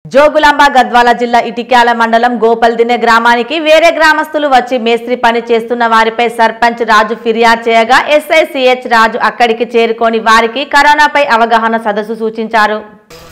జోగులాంబ గద్వాల జిల్లా ఇటిక్యాల మండలం గోపల్దినె గ్రామానికి వేరే గ్రామస్తులు వచ్చి మేస్త్రి పని చేస్తున్న వారిపై సర్పంచ్ రాజు ఫిర్యాదు చేయగా ఎస్ఐ సిహెచ్ రాజు అక్కడికి చేరుకొని వారికి కరోనాపై అవగాహన సదస్సు సూచించారు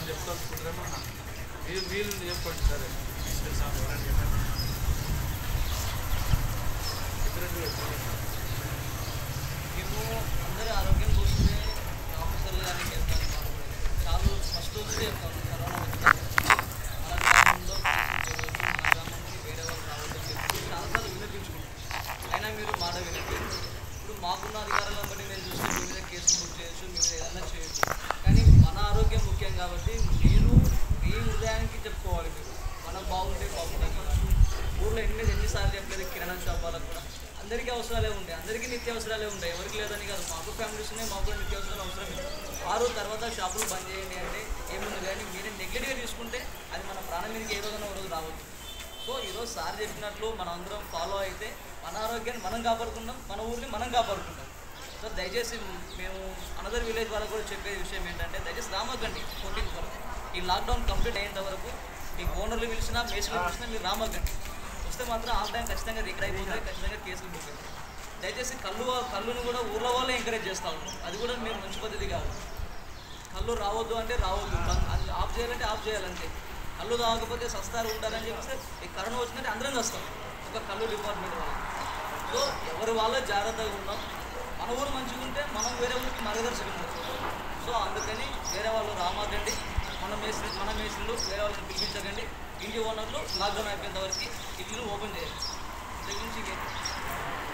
మేము అందరి ఆరోగ్యం కోసమే ఆఫీసర్లు కానీ వెళ్తాం చాలా ఫస్ట్ రోజే చెప్తాం కరోనా వచ్చింది మన గ్రామంలో మన గ్రామానికి వేరే వాళ్ళు రావద్దని చెప్పి చాలాసార్లు వినిపించుకుంటాం అయినా మీరు మాట వినండి ఇప్పుడు మాకున్న అధికారాలను బట్టి నేను చూస్తే మీ మీద కేసు బుక్ చేయొచ్చు మీ మీద ఏదైనా చేయొచ్చు కానీ మన ఆరోగ్యం ముఖ్యం కాబట్టి మీరు మీ హృదయానికి చెప్పుకోవాలి మీరు మనం బాగుంటే బాగుంటుంది ఊర్లో ఎన్ని ఎన్నిసార్లు చెప్పలేదు కిరాణా షాప్ వాళ్ళకు కూడా అందరికీ అవసరాలే ఉంటాయి అందరికీ నిత్య అవసరాలే ఉంటాయి ఎవరికి లేదని కాదు మాకు ఫ్యామిలీస్ ఉన్నాయి మాకు కూడా నిత్య అవసరాలు అవసరం లేదు వారు తర్వాత షాపులు బంద్ చేయండి అంటే ఏముంది కానీ మీరే నెగ్లెట్గా తీసుకుంటే అది మన ప్రాణం మీదకి ఏ రోజున ఒక రోజు రావచ్చు సో ఈరోజు సార్ చెప్పినట్లు మనం అందరం ఫాలో అయితే మన ఆరోగ్యాన్ని మనం కాపాడుకుందాం మన ఊరిని మనం కాపాడుకుందాం సో దయచేసి మేము అనదర్ విలేజ్ వాళ్ళకు కూడా చెప్పే విషయం ఏంటంటే దయచేసి రామకండి ఫోర్టీన్ వరకు ఈ లాక్డౌన్ కంప్లీట్ అయ్యేంత వరకు ఈ ఓనర్లు పిలిచినా మేసులు పిలిచినా మీరు రామకండి వస్తే మాత్రం ఆల్ టైం ఖచ్చితంగా రికర్ అయిపోతాయి ఖచ్చితంగా కేసులు బుక్ అవుతాయి దయచేసి కళ్ళు కళ్ళును కూడా ఊర్లో వాళ్ళే ఎంకరేజ్ చేస్తూ ఉంటాం అది కూడా మీరు మంచి పద్ధతి కాదు కళ్ళు రావద్దు అంటే రావద్దు బంద్- అది ఆఫ్ చేయాలంటే ఆఫ్ చేయాలంటే కళ్ళు తాగకపోతే సస్తారు ఉంటారని చెప్పేసి ఈ కరోనా వచ్చిందంటే అందరం వస్తాం ఒక కళ్ళు డిపార్ట్మెంట్ వాళ్ళు సో ఎవరి వాళ్ళే జాగ్రత్తగా ఉన్నాం మన ఊరు మంచిగా ఉంటే మనం వేరే ఊరికి మార్గదర్శకం అవుతాం. సో అందుకని వేరే వాళ్ళు రామాకండి మన మేస్త్రి మన మేస్త్రులు వేరే వాళ్ళని పిలిపించకండి ఇంటి ఓనర్లు లాక్డౌన్ అయిపోయేంత వరకు ఇల్లు ఓపెన్ చేయాలి దగ్గర నుంచి ఇంకేం